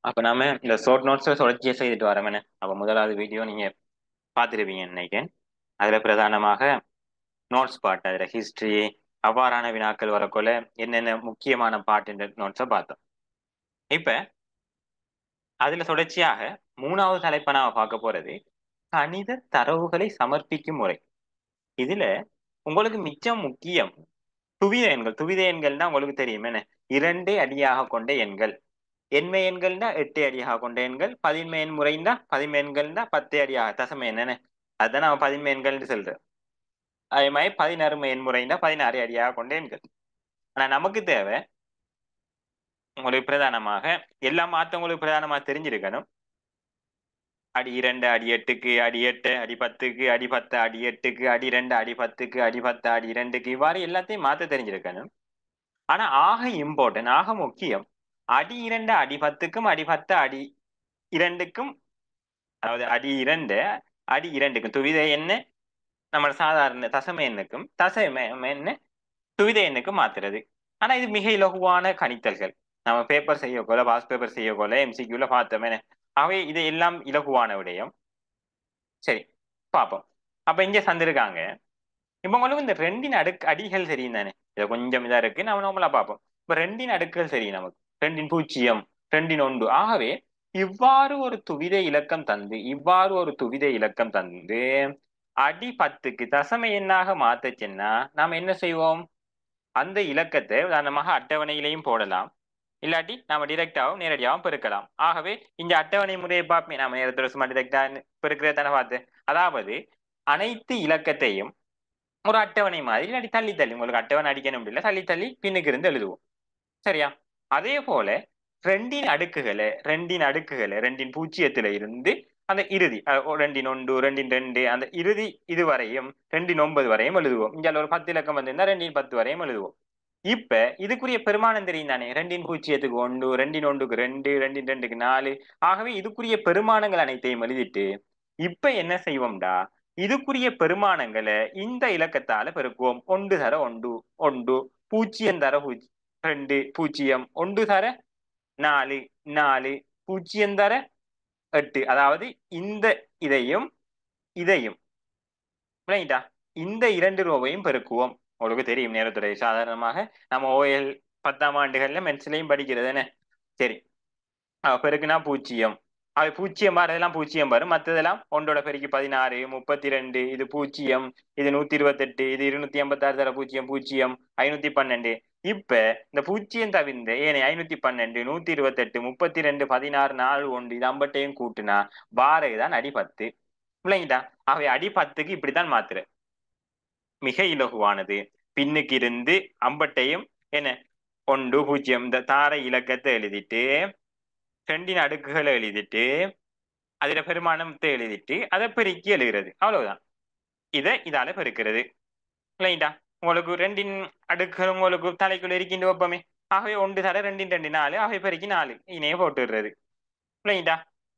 அப்ப நாம இந்த ஷார்ட் நோட்ஸ் தொடர்ச்சியை செய்துட்டு வரோம் அப்ப முதலாவது வீடியோ நீங்க பார்த்துருப்பீங்கன்னு நினைக்கிறேன் அதுல பிரதானமாக நோட்ஸ் பாட்டு அதுல ஹிஸ்டரி அவ்வாறான வினாக்கள் வரக்குள்ள என்னென்ன முக்கியமான பாட்டு நோட்ஸை பார்த்தோம் இப்ப அதுல தொடர்ச்சியாக மூணாவது தலைப்பை நாம பார்க்க போறது கணித தரவுகளை சமர்ப்பிக்கும் முறை இதுல உங்களுக்கு மிச்சம் முக்கியம் துவித எண்கள் துவித எண்கள்னா உங்களுக்கு தெரியும் என்ன இரண்டு அடியாக கொண்ட எண்கள் எண்மை எண்கள்னா எட்டு அடியாக கொண்ட எண்கள் பதின்மை எண் முறைன்னா பதின்மை எண்கள்னா பத்து அடியாக தசம என்னன்னு அதுதான் நம்ம பதின்மை எண்கள்னு சொல்றோம் அதே மாதிரி பதினாறு எண் முறைன்னா பதினாறு அடியாக கொண்ட எண்கள் ஆனா நமக்கு தேவை உங்களுக்கு பிரதானமாக எல்லா மாத்தம் உங்களுக்கு பிரதானமா தெரிஞ்சிருக்கணும் அடி இரண்டு அடி எட்டுக்கு அடி எட்டு அடி பத்துக்கு அடி பத்து அடி எட்டுக்கு அடி ரெண்டு அடி பத்துக்கு அடி பத்து அடி இரண்டுக்கு இவ்வாறு எல்லாத்தையும் மாத்த தெரிஞ்சிருக்கணும் ஆனா ஆக இம்பார்ட்டன்ட் ஆக முக்கியம் அடி இரண்டு அடி பத்துக்கும் அடி பத்து அடி இரண்டுக்கும் அதாவது அடி இரண்டு அடி இரண்டுக்கும் துவித எண்ண நம்ம சாதாரண தசம எண்ணுக்கும் தசம எண்ண துவித எண்ணுக்கும் மாத்துறது ஆனா இது மிக இலகுவான கணித்தல்கள் நம்ம பேப்பர் செய்யக்கொள்ள பாஸ் பேப்பர் செய்யக்கொள்ள எம்சிக்யூல பார்த்தோமே அவை இது எல்லாம் இலகுவான விடயம் சரி பார்ப்போம் அப்ப இங்க சந்திருக்காங்க இப்ப உங்களுக்கு இந்த ரெண்டின் அடுக்கு அடிகள் தெரியும் தானே இது கொஞ்சம் இதா இருக்கு நம்ம நார்மலா பார்ப்போம் இப்ப ரெண்டின் அடுக்குகள் தெரியும் நமக்கு ரெண்டின் பூஜ்ஜியம் ரெண்டின் ஒன்று ஆகவே இவ்வாறு ஒரு துவித இலக்கம் தந்து இவ்வாறு ஒரு துவித இலக்கம் தந்து அடி பத்துக்கு தசம எண்ணாக மாத்தச்சுன்னா நாம் என்ன செய்வோம் அந்த இலக்கத்தை உதாரணமாக அட்டவணையிலையும் போடலாம் இல்லாட்டி நாம டிரெக்டாகவும் நேரடியாகவும் பெருக்கலாம் ஆகவே இந்த அட்டவணை முறையை பார்ப்பேன் நாம நேரத்தோட சும்மா டிரெக்டா பெருக்கிறத தானே பார்த்து அதாவது அனைத்து இலக்கத்தையும் ஒரு அட்டவணை மாதிரி இல்லாட்டி தள்ளி தள்ளி உங்களுக்கு அட்டவணை அடிக்கணும் இல்லை தள்ளி தள்ளி பின்னுக்கு இருந்து எழுதுவோம் சரியா அதே போல ரெண்டின் அடுக்குகளை ரெண்டின் அடுக்குகளை ரெண்டின் பூஜ்ஜியத்துல இருந்து அந்த இறுதி ரெண்டின் ஒன்று ரெண்டின் ரெண்டு அந்த இறுதி இது வரையும் ரெண்டின் ஒன்பது வரையும் எழுதுவோம் இங்க ஒரு பத்து இலக்கம் வந்திருந்தா ரெண்டின் பத்து வரையும் எழுதுவோம் இப்ப இதுக்குரிய பெருமானம் தெரியும் தானே ரெண்டின் பூஜ்ஜியத்துக்கு ஒன்று ரெண்டின் ஒன்றுக்கு ரெண்டு ரெண்டின் ரெண்டுக்கு நாலு ஆகவே இதுக்குரிய பெருமானங்கள் அனைத்தையும் எழுதிட்டு இப்ப என்ன செய்வோம்டா இதுக்குரிய பெருமானங்களை இந்த இலக்கத்தால பெருக்குவோம் ஒன்று தர ஒன்று ஒன்று பூஜ்ஜியம் தர பூஜ்ஜியம் ரெண்டு பூஜ்ஜியம் ஒன்று தர நாலு நாலு பூஜ்ஜியம் தர எட்டு அதாவது இந்த இதையும் இதையும் விளங்கிட்டா இந்த இரண்டு ரூபாயும் பெருக்குவோம் உங்களுக்கு தெரியும் நேரத்துறை சாதாரணமாக நம்ம ஓஎல் பத்தாம் ஆண்டுகள்ல மென்ஸ்லையும் படிக்கிறது என்ன சரி பெருக்குனா பூஜ்ஜியம் அது பூஜ்ஜியம் வரதெல்லாம் பூஜ்ஜியம் வரும் மற்றதெல்லாம் ஒன்றோட பெருக்கி பதினாறு முப்பத்தி ரெண்டு இது பூஜ்ஜியம் இது நூத்தி இருபத்தெட்டு இது இருநூத்தி ஐம்பத்தாறு தர பூஜ்ஜியம் பூஜ்ஜியம் ஐநூத்தி பன்னெண்டு இப்ப இந்த பூஜ்ஜியம் தவிர்ந்த ஏனே ஐநூத்தி பன்னெண்டு நூத்தி இருபத்தெட்டு முப்பத்தி ரெண்டு பதினாறு நாலு ஒன்று இது ஐம்பட்டையும் கூட்டுனா பாரதி தான் அடி பத்து பிள்ளைங்கிட்டா அவை அடி பத்துக்கு இப்படித்தான் மாத்துற மிக இலகுவானது பின்னுக்கு இருந்து அம்பட்டையும் என்ன ஒன்று பூஜ்ஜியம் இந்த தார இலக்கத்தை எழுதிட்டு ரெண்டின் அடுக்குகளை எழுதிட்டு அதுல பெருமானத்தை எழுதிட்டு அதை பெருக்கி எழுதுறது அவ்வளவுதான் இதை இதால பெருக்கிறது இல்லைங்களா உங்களுக்கு ரெண்டின் அடுக்குகள் உங்களுக்கு தலைக்குள்ள இருக்கின்ற ஒப்பமே ஆகவே ஒன்று தர ரெண்டின் ரெண்டு நாலு ஆகவே பெருக்கி நாலு இணைய போட்டுடுறது இல்லைங்களா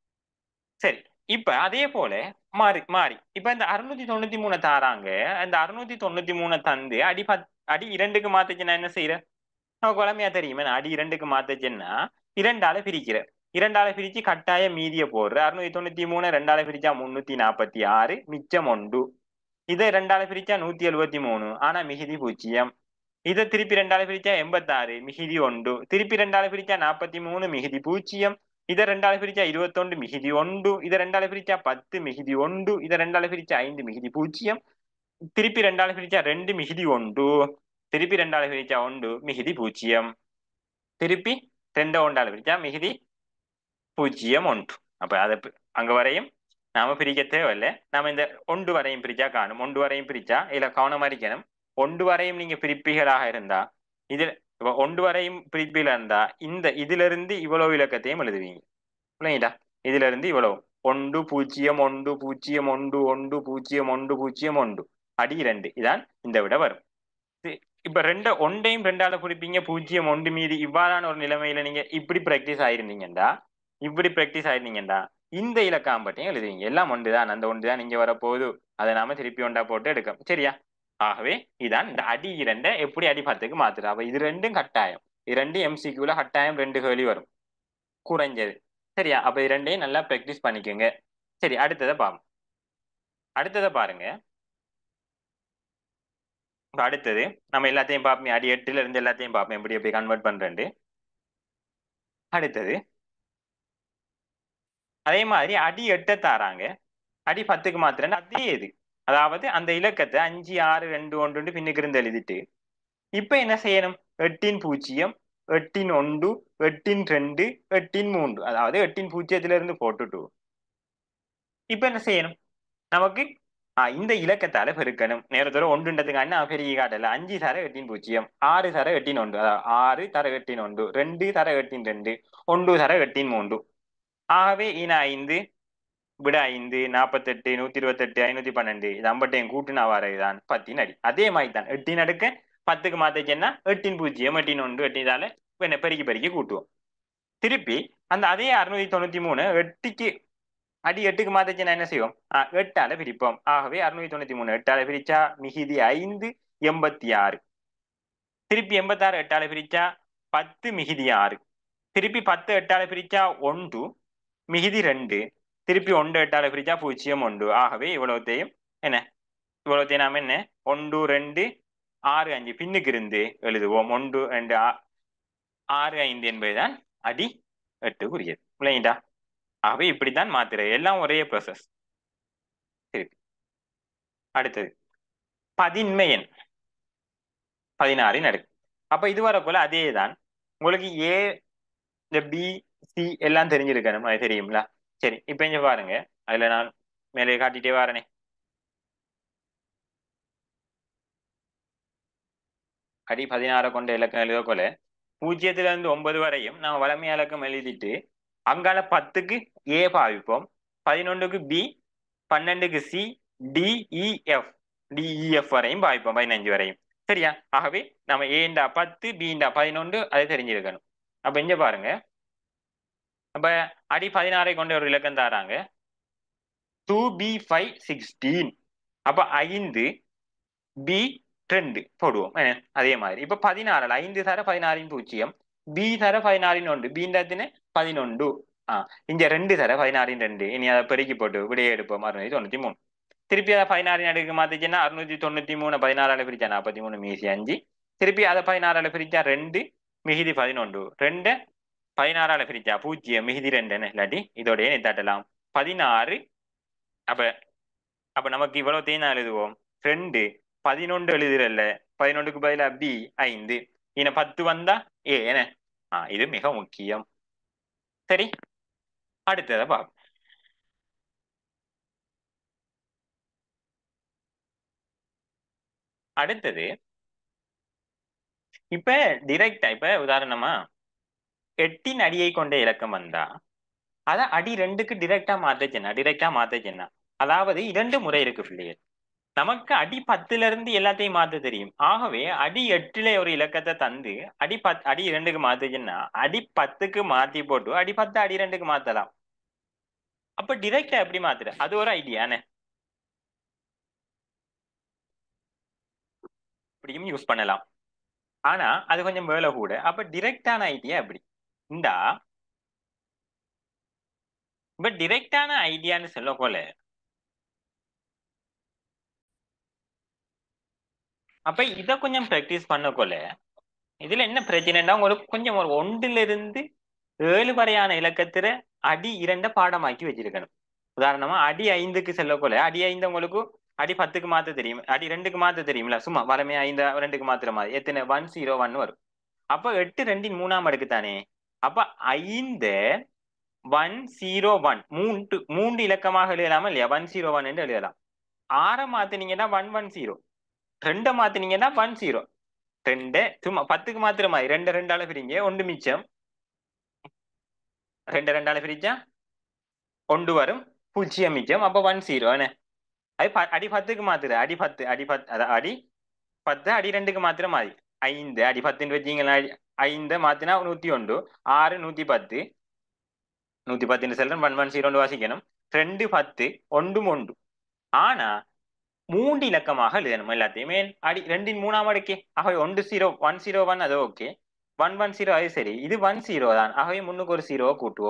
சரி இப்ப அதே போல மாறி மாறி இப்ப இந்த அறுநூத்தி தொண்ணூத்தி மூணு தாராங்க அந்த அறுநூத்தி தொண்ணூத்தி மூணு தந்து அடி பத் அடி இரண்டுக்கு மாத்துச்சுன்னா என்ன செய்யற நமக்கு வளமையா தெரியுமே அடி இரண்டுக்கு மாத்துச்சுன்னா இரண்டால பிரிக்கிற இரண்டால பிரிச்சு கட்டாய மீதிய போடுற அறுநூத்தி தொண்ணூத்தி மூணு ரெண்டால பிரிச்சா முன்னூத்தி நாற்பத்தி ஆறு மிச்சம் ஒன்று இதை ரெண்டால பிரிச்சா நூத்தி எழுபத்தி மூணு ஆனா மிகுதி பூஜ்ஜியம் இதை திருப்பி ரெண்டால பிரிச்சா எண்பத்தாறு மிகுதி ஒன்று திருப்பி ரெண்டால பிரிச்சா நாற்பத்தி மூணு மிகுதி பூஜ்ஜியம் இதை ரெண்டால பிரிச்சா இருபத்தொண்டு மிகுதி ஒன்று இதை ரெண்டால பிரிச்சா பத்து மிகுதி ஒன்று இதை ரெண்டால பிரிச்சா ஐந்து மிகுதி பூஜ்ஜியம் திருப்பி ரெண்டால பிரிச்சா ரெண்டு மிகுதி ஒன்று திருப்பி ரெண்டால பிரிச்சா ஒன்று மிகுதி பூஜ்ஜியம் திருப்பி ரெண்டு ஒன்றால பிரிச்சா மிகுதி பூஜ்ஜியம் ஒன்று அப்ப அதை அங்க வரையும் நாம பிரிக்க தேவையில்லை நாம இந்த ஒன்று வரையும் பிரிச்சா காணும் ஒன்று வரையும் பிரிச்சா இதுல கவனமா இருக்கணும் ஒன்று வரையும் நீங்க பிரிப்பிகளாக இருந்தா இதுல இப்ப ஒன்று வரையும் பிரிப்பில இருந்தா இந்த இதுல இருந்து இவ்வளவு இலக்கத்தையும் எழுதுவீங்க இல்லைங்களா இதுல இருந்து இவ்வளவு ஒன்று பூஜ்ஜியம் ஒன்று பூஜ்ஜியம் ஒன்று ஒன்று பூஜ்ஜியம் ஒன்று பூஜ்ஜியம் ஒன்று அடி ரெண்டு இதான் இந்த விட வரும் இப்ப ரெண்ட ஒன்றையும் ரெண்டால குறிப்பீங்க பூஜ்ஜியம் ஒன்று மீது இவ்வாறான ஒரு நிலைமையில நீங்க இப்படி பிராக்டிஸ் ஆயிருந்தீங்கடா இப்படி பிராக்டிஸ் ஆயிருந்தீங்கடா இந்த இலக்காம்பட்டையும் எழுதுவீங்க எல்லாம் ஒன்று தான் அந்த ஒன்று தான் நீங்க வரப்போகுது அதை நாம திருப்பி ஒன்றா போட்டு எடுக்கும் சரியா ஆகவே இதான் இந்த அடி இரண்டை எப்படி அடி பத்துக்கு மாத்துறது அப்ப இது ரெண்டும் கட்டாயம் இது ரெண்டு எம்சிக்யூல கட்டாயம் ரெண்டு கேள்வி வரும் குறைஞ்சது சரியா அப்ப இது ரெண்டையும் நல்லா ப்ராக்டிஸ் பண்ணிக்கோங்க சரி அடுத்ததை பாருங்க அடுத்ததை பாருங்க இப்ப அடுத்தது நம்ம எல்லாத்தையும் பார்ப்போம் அடி எட்டுல இருந்து எல்லாத்தையும் பார்ப்போம் எப்படி எப்படி கன்வெர்ட் பண்றேன்ட்டு அடுத்தது அதே மாதிரி அடி எட்ட தாராங்க அடி பத்துக்கு மாத்திரம் அதே இது அதாவது அந்த இலக்கத்தை அஞ்சு ஆறு ரெண்டு ஒன்று பின்னுக்கு இருந்து எழுதிட்டு இப்ப என்ன செய்யணும் எட்டின் பூஜ்ஜியம் எட்டின் ஒன்று எட்டின் ரெண்டு எட்டின் மூன்று அதாவது எட்டின் பூஜ்ஜியத்துல இருந்து போட்டுட்டு இப்ப என்ன செய்யணும் நமக்கு ஆஹ் இந்த இலக்கத்தால பெருக்கணும் நேரத்தோட ஒன்றுன்றதுக்காண்டி நான் பெரிய காட்டல அஞ்சு தர எட்டின் பூஜ்ஜியம் ஆறு தர எட்டின் ஒன்று அதாவது ஆறு தர எட்டின் ஒன்று ரெண்டு தர எட்டின் ரெண்டு ஒன்று தர எட்டின் மூன்று ஆகவே இன ஐந்து விட ஐந்து நாற்பத்தெட்டு நூத்தி இருபத்தெட்டு ஐநூத்தி பன்னெண்டு இது ஐம்பத்தையும் கூட்டுனா வரதுதான் பத்தின் அடி அதே மாதிரி தான் எட்டின் அடுக்க பத்துக்கு மாத்தச்சுன்னா எட்டின் பூஜ்ஜியம் எட்டின் ஒன்று எட்டினால என்ன பெருக்கி பெருக்கி கூட்டுவோம் திருப்பி அந்த அதே அறுநூத்தி தொண்ணூத்தி மூணு எட்டுக்கு அடி எட்டுக்கு மாத்தச்சுன்னா என்ன செய்வோம் ஆஹ் எட்டால பிரிப்போம் ஆகவே அறுநூத்தி தொண்ணூத்தி மூணு எட்டால பிரிச்சா மிகுதி ஐந்து எண்பத்தி ஆறு திருப்பி எண்பத்தாறு எட்டால பிரிச்சா பத்து மிகுதி ஆறு திருப்பி பத்து எட்டால பிரிச்சா ஒன்று மிகுதி ரெண்டு திருப்பி ஒன்று எட்டால பிரிச்சா பூஜ்ஜியம் ஒன்று ஆகவே இவ்வளவுத்தையும் என்ன இவ்வளவுத்தையும் நாம என்ன ஒன்று ரெண்டு ஆறு அஞ்சு பின்னுக்கு இருந்து எழுதுவோம் ஒன்று ரெண்டு ஆ- ஆறு ஐந்து என்பதுதான் அடி எட்டுக்குரியது இல்லைங்களா ஆகவே இப்படித்தான் மாத்துறது எல்லாம் ஒரே ப்ராசஸ் சரி அடுத்தது பதின்மை எண் பதினாறின் அடுக்கு அப்ப இது வரக்குள்ள அதே தான் உங்களுக்கு ஏ இந்த பி சி எல்லாம் தெரிஞ்சிருக்கணும் அது தெரியுங்களா சரி இப்ப இங்க பாருங்க அதுல நான் மேலே காட்டிட்டே வரனே அடி பதினாறு கொண்ட இலக்கம் எழுதக்கொள்ள பூஜ்ஜியத்துல இருந்து ஒன்பது வரையும் நான் வளமை இலக்கம் எழுதிட்டு அங்கால பத்துக்கு ஏ பாவிப்போம் பதினொன்றுக்கு பி பன்னெண்டுக்கு சி டிஇஎஃப் டிஇஎஃப் வரையும் பாவிப்போம் பதினஞ்சு வரையும் சரியா ஆகவே நம்ம ஏண்டா பத்து பீண்டா பதினொன்று அது தெரிஞ்சிருக்கணும் அப்ப இங்க பாருங்க அப்ப அடி பதினாறை கொண்ட ஒரு இலக்கம் தாராங்க டூ பி ஃபைவ் சிக்ஸ்டீன் அப்ப ஐந்து பி ரெண்டு போடுவோம் என்ன? அதே மாதிரி இப்ப பதினாறு ஐந்து தர பதினாறின் பூஜ்ஜியம் பி தர பதினாறின் ஒன்று பீண்டத்தின பதினொன்று ஆ இங்க ரெண்டு தர பதினாறின் ரெண்டு இனி அதை பெருக்கி போட்டு விடையே எடுப்போம் அறுநூத்தி தொண்ணூத்தி மூணு திருப்பி அதை பதினாறின் அடுக்கு மாத்திச்சுன்னா அறுநூத்தி தொண்ணூத்தி மூணு பதினாறால பிரிச்சா நாற்பத்தி மூணு மீசி அஞ்சு திருப்பி அதை பதினாறால பிரிச்சா ரெண்டு மிகுதி பதினொன்று ரெண்டு பதினாறால பிரிச்சா பூஜ்ஜியம் மிகுதி ரெண்டுன்னு இல்லாட்டி இதோடய நித்தாட்டலாம் பதினாறு அப்ப அப்ப நமக்கு இவ்வளவு தேனா எழுதுவோம் ரெண்டு பதினொன்று எழுதுறல்ல பதினொன்றுக்கு பதிலா பி ஐந்து இன பத்து வந்தா ஏ என்ன ஆ இது மிக முக்கியம் சரி அடுத்ததை பார்ப்போம் அடுத்தது இப்ப டிரெக்டா இப்ப உதாரணமா எட்டின் அடியை கொண்ட இலக்கம் வந்தா அத அடி ரெண்டுக்கு டிரெக்டா மாத்தச்சுன்னா டிரெக்டா மாத்தச்சுன்னா அதாவது இரண்டு முறை இருக்கு பிள்ளைகள் நமக்கு அடி பத்துல இருந்து எல்லாத்தையும் மாத்த தெரியும் ஆகவே அடி எட்டுல ஒரு இலக்கத்தை தந்து அடி பத் அடி இரண்டுக்கு மாத்துச்சுன்னா அடி பத்துக்கு மாத்தி போட்டு அடி பத்து அடி ரெண்டுக்கு மாத்தலாம் அப்ப டிரெக்டா எப்படி மாத்துற அது ஒரு ஐடியானே இப்படியும் யூஸ் பண்ணலாம் ஆனா அது கொஞ்சம் வேலை கூட அப்ப டிரெக்டான ஐடியா எப்படி இந்தா இப்ப டிரெக்டான ஐடியான்னு சொல்ல போல அப்ப இத கொஞ்சம் பிராக்டிஸ் பண்ண போல இதுல என்ன பிரச்சனைன்னா உங்களுக்கு கொஞ்சம் ஒரு ஒன்றுல இருந்து ஏழு வரையான இலக்கத்துல அடி இரண்ட பாடமாக்கி வச்சிருக்கணும் உதாரணமா அடி ஐந்துக்கு செல்ல போல அடி ஐந்து உங்களுக்கு அடி பத்துக்கு மாத்த தெரியும் அடி ரெண்டுக்கு மாத்த தெரியும்ல சும்மா வரமே ஐந்து ரெண்டுக்கு மாத்துற மாதிரி எத்தனை ஒன் ஜீரோ ஒன் வரும் அப்ப எட்டு ரெண்டின் மூணாம் அடுக்கு தானே அப்ப ஐந்து ஒன் ஜீரோ ஒன் மூன்று மூன்று இலக்கமாக எழுதலாமா இல்லையா ஒன் ஜீரோ ஒன் என்று எழுதலாம் ஆற மாத்தினீங்கன்னா ஒன் ஒன் ஜீரோ ரெண்டை மாத்தினீங்கன்னா ஒன் ஜீரோ ரெண்டு சும்மா பத்துக்கு மாத்திர மாதிரி ரெண்டு ரெண்டால பிரிங்க ஒன்று மிச்சம் ரெண்டு ரெண்டால பிரிச்சா ஒன்று வரும் பூஜ்ஜியம் மிச்சம் அப்ப ஒன் ஜீரோ என்ன அது ப- அடி பத்துக்கு மாத்துற அடி பத்து அடி பத்து அதான் அடி பத்து அடி ரெண்டுக்கு மாத்திர மாதிரி ஐந்து அடி பத்துன்னு வச்சீங்களா ஐந்து மாத்தினா நூத்தி ஒன்று ஆறு நூத்தி பத்து நூத்தி பத்துன்னு செல்றேன் ஒன் ஒன் ஜீரோன்னு வாசிக்கணும் ரெண்டு பத்து ஒன்றும் ஒன்று ஆனா மூன்று இலக்கமாக எழுதணும் எல்லாத்தையுமே அடி ரெண்டின் மூணாம் அடுக்கே ஆகவே ஒன்று ஜீரோ ஒன் ஜீரோ ஒன் அது ஓகே ஒன் ஒன் ஜீரோ அது சரி இது ஒன் ஜீரோ தான் ஆகவே முன்னுக்கு ஒரு ஜீரோவை கூட்டுவோம்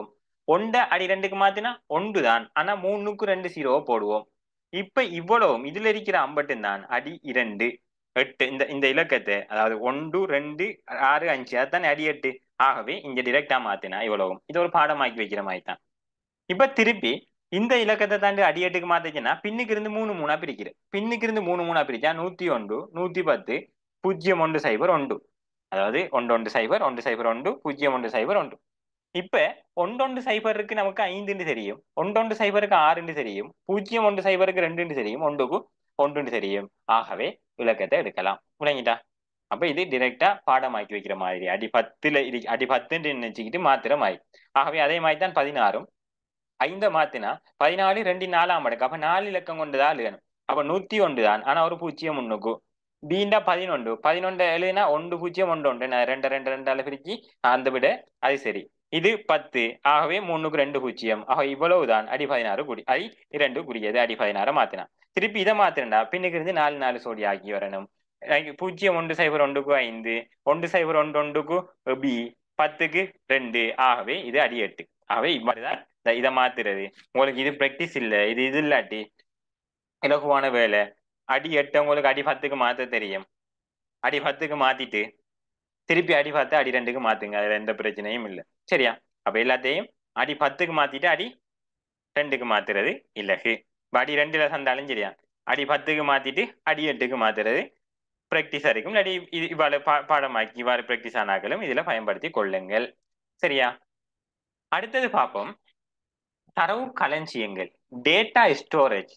ஒண்ட அடி ரெண்டுக்கு மாத்தினா ஒன்று தான் ஆனா மூணுக்கு ரெண்டு ஜீரோவை போடுவோம் இப்ப இவ்வளவும் இதுல இருக்கிற அம்பட்டும் தான் அடி இரண்டு எட்டு இந்த இந்த இலக்கத்தை அதாவது ஒன்று ரெண்டு ஆறு அஞ்சு அதுதானே அடி எட்டு ஆகவே இங்க டிரெக்டா மாத்தினா இவ்வளவும் இது ஒரு பாடமாக்கி வைக்கிற மாதிரி தான் இப்ப திருப்பி இந்த இலக்கத்தை தாண்டி அடி எட்டுக்கு மாத்திச்சுன்னா பின்னுக்கு இருந்து மூணு மூணா பிரிக்கிற பின்னுக்கு இருந்து மூணு மூணா பிரிச்சா நூத்தி ஒன்று நூத்தி பத்து பூஜ்ஜியம் ஒன்று சைபர் ஒன்று அதாவது ஒன்று ஒன்று சைபர் ஒன்று சைபர் ஒன்று பூஜ்ஜியம் ஒன்று சைபர் ஒன்று இப்ப ஒன்றொன்று சைபருக்கு நமக்கு ஐந்துன்னு தெரியும் ஒன்றொன்று சைபருக்கு ஆறுன்னு தெரியும் பூஜ்ஜியம் ஒன்று சைபருக்கு ரெண்டுன்னு தெரியும் ஒன்றுக்கு ஒன்றுன்னு தெரியும் ஆகவே விளக்கத்தை எடுக்கலாம் விளங்கிட்டா அப்ப இது டிரெக்டா பாடமாக்கி வைக்கிற மாதிரி அடி பத்துல இரு அடி பத்துன்னு நினைச்சுக்கிட்டு மாத்திர மாதிரி ஆகவே அதே மாதிரி தான் பதினாறும் ஐந்த மாத்தினா பதினாலு ரெண்டு நாலாம் மடக்கு அப்ப நாலு இலக்கம் கொண்டுதான் எழுதணும் அப்ப நூத்தி ஒன்று தான் ஆனா ஒரு பூஜ்ஜியம் முன்னுக்கு பீண்டா பதினொன்று பதினொன்று எழுதினா ஒன்று பூஜ்ஜியம் ஒன்று ஒன்று நான் ரெண்டு ரெண்டு ரெண்டால பிரிச்சு அந்த விட அது சரி இது பத்து ஆகவே மூணுக்கு ரெண்டு பூஜ்ஜியம் ஆக இவ்வளவுதான் அடி பதினாறு குடி அடி இரண்டு குறியது அடி பதினாறு மாத்தினா திருப்பி இதை மாத்திரண்டா பின்னுக்கு இருந்து நாலு நாலு சோடி ஆக்கி வரணும் பூஜ்ஜியம் ஒன்று சைபர் ஒன்றுக்கு ஐந்து ஒன்று சைபர் ஒன்று ஒன்றுக்கு பி பத்துக்கு ரெண்டு ஆகவே இது அடி எட்டு ஆகவே இவ்வாறுதான் இதை மாத்துறது உங்களுக்கு இது பிராக்டிஸ் இல்லை இது இது இல்லாட்டி இலகுவான வேலை அடி எட்டு உங்களுக்கு அடி பத்துக்கு மாத்த தெரியும் அடி பத்துக்கு மாத்திட்டு திருப்பி அடி பத்து அடி ரெண்டுக்கு மாத்துங்க அதுல எந்த பிரச்சனையும் இல்லை சரியா அப்ப எல்லாத்தையும் அடி பத்துக்கு மாத்திட்டு அடி ரெண்டுக்கு மாத்துறது இல்லகு அடி ரெண்டுல சந்தாலும் சரியா அடி பத்துக்கு மாத்திட்டு அடி எட்டுக்கு மாத்துறது பிராக்டிஸா இருக்கும் இல்லாட்டி இது இவ்வாறு பா பாடமாக்கி இவ்வாறு பிராக்டிஸ் ஆனாக்களும் இதுல பயன்படுத்தி கொள்ளுங்கள் சரியா அடுத்தது பார்ப்போம் தரவு களஞ்சியங்கள் டேட்டா ஸ்டோரேஜ்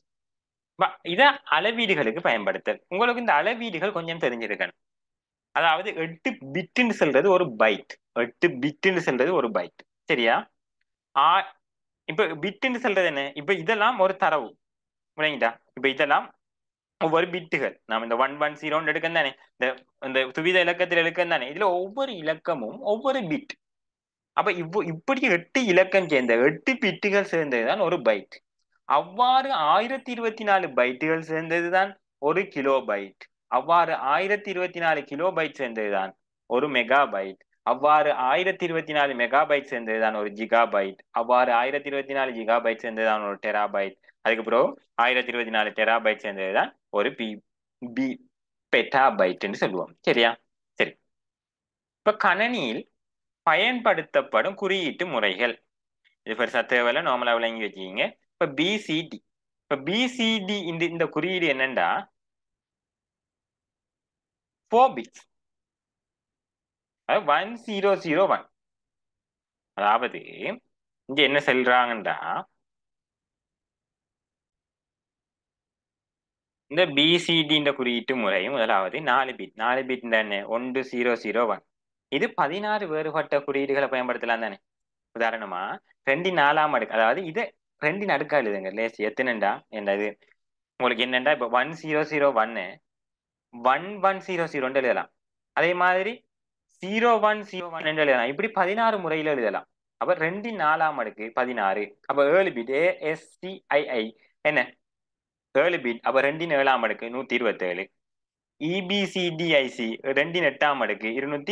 இத அளவீடுகளுக்கு பயன்படுத்தல் உங்களுக்கு இந்த அளவீடுகள் கொஞ்சம் தெரிஞ்சிருக்கணும் அதாவது எட்டு பிட்டுன்னு சொல்றது ஒரு பைட் எட்டு பிட்டுன்னு சொல்றது ஒரு பைட் சரியா ஆ இப்ப பிட்டுன்னு சொல்றது என்ன இப்ப இதெல்லாம் ஒரு தரவு விளங்கிட்டா இப்ப இதெல்லாம் ஒவ்வொரு பிட்டுகள் நாம இந்த ஒன் ஒன் ஜீரோன்னு எடுக்க தானே இந்த இந்த துவித இலக்கத்தில் எடுக்க தானே இதுல ஒவ்வொரு இலக்கமும் ஒவ்வொரு பிட் அப்ப இவ்வ இப்படி எட்டு இலக்கம் சேர்ந்த எட்டு பிட்டுகள் சேர்ந்ததுதான் ஒரு பைட் அவ்வாறு ஆயிரத்தி இருபத்தி நாலு பைட்டுகள் சேர்ந்ததுதான் ஒரு கிலோ பைட் அவ்வாறு ஆயிரத்தி இருபத்தி நாலு கிலோ பைட் சேர்ந்ததுதான் ஒரு மெகா பைட் அவ்வாறு ஆயிரத்தி இருபத்தி நாலு மெகா பைட் சேர்ந்ததுதான் ஒரு ஜிகா பைட் அவ்வாறு ஆயிரத்தி இருபத்தி நாலு ஜிகா பைட் சேர்ந்ததுதான் ஒரு டெரா பைட் அதுக்கப்புறம் ஆயிரத்தி இருபத்தி நாலு டெரா பைட் சேர்ந்ததுதான் ஒரு பி பி பெட்டா பைட்னு சொல்லுவோம் சரியா சரி இப்ப கணனியில் பயன்படுத்தப்படும் குறியீட்டு முறைகள் இது பெருசா தேவையில்ல நார்மலா விளங்கி வச்சுக்கிங்க இப்ப பிசிடி இப்ப பிசிடி இந்த இந்த குறியீடு என்னண்டா four bits one zero zero one அதாவது இங்க என்ன சொல்றாங்கண்டா இந்த பிசிடி இந்த குறியீட்டு முறை முதலாவது நாலு பிட் நாலு பிட் தானே ஒன்று ஜீரோ ஜீரோ ஒன் இது பதினாறு வேறுபட்ட குறியீடுகளை பயன்படுத்தலாம் தானே உதாரணமா ரெண்டின் நாலாம் அடுக்கு அதாவது இது ரெண்டின் அடுக்கா எழுதுங்க லேஸ் எத்தனைண்டா என்னது உங்களுக்கு என்னண்டா இப்போ ஒன் ஜீரோ ஜீரோ ஒன்னு ஒன் ஒன் ஜீரோ ஜீரோன்னு எழுதலாம் அதே மாதிரி ஜீரோ ஒன் ஜீரோ ஒன் எழுதலாம் இப்படி பதினாறு முறையில் எழுதலாம் அப்ப ரெண்டின் நாலாம் அடுக்கு பதினாறு அப்ப ஏழு பிட் ஏஎஸ்சிஐஐ என்ன ஏழு பிட் அப்ப ரெண்டின் ஏழாம் அடுக்கு நூத்தி இருபத்தி ஏழு இபிசிடிஐசி ரெண்டின் எட்டாம் அடுக்கு இருநூத்தி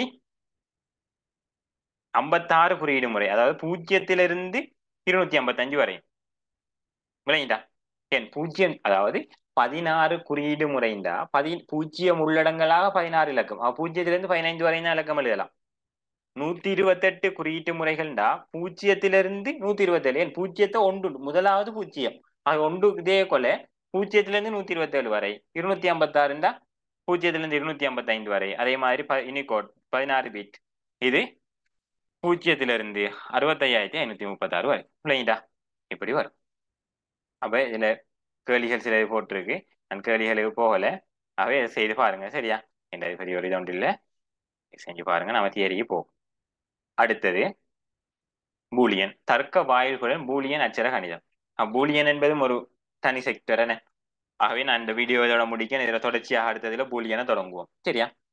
ஐம்பத்தாறு குறியீடு முறை அதாவது பூஜ்ஜியத்திலிருந்து இருநூத்தி ஐம்பத்தஞ்சு வரை விளங்கிட்டா ஏன் பூஜ்ஜியம் அதாவது பதினாறு குறியீடு முறைண்டா பதி பூஜ்ஜியம் உள்ளடங்களாக பதினாறு இலக்கம் பூஜ்ஜியத்திலிருந்து பதினைந்து வரை தான் இலக்கம் எழுதலாம் நூத்தி இருபத்தெட்டு குறியீட்டு முறைகள்டா பூஜ்ஜியத்திலிருந்து நூத்தி இருபத்தேழு ஏன் பூஜ்ஜியத்தை ஒன்று முதலாவது பூஜ்ஜியம் அது ஒன்று இதே கொலை பூஜ்ஜியத்திலிருந்து நூத்தி இருபத்தேழு வரை இருநூத்தி ஐம்பத்தாறுண்டா பூஜ்ஜியத்திலிருந்து இருநூத்தி ஐம்பத்தைந்து வரை அதே மாதிரி ப இனிகோட் பதினாறு பீட் இது பூஜ்ஜியத்திலிருந்து அறுபத்தையாயிரத்தி ஐநூத்தி முப்பத்தாறு வரை இல்லைங்களா இப்படி வரும் அப்ப இதுல கேள்விகள் சில போட்டிருக்கு அந்த கேள்விகளுக்கு போகல அவை செய்து பாருங்க சரியா என்ற பெரிய ஒரு இது ஒன்று இல்லை செஞ்சு பாருங்க நம்ம தியரிக்கு போகும் அடுத்தது பூலியன் தர்க்க வாயில்களுடன் பூலியன் அச்சர கணிதம் பூலியன் என்பதும் ஒரு தனி செக்டர் என்ன ஆகவே நான் இந்த வீடியோ இதோட முடிக்க இதில் தொடர்ச்சியாக அடுத்ததுல பூலியனை தொடங்குவோம் சரியா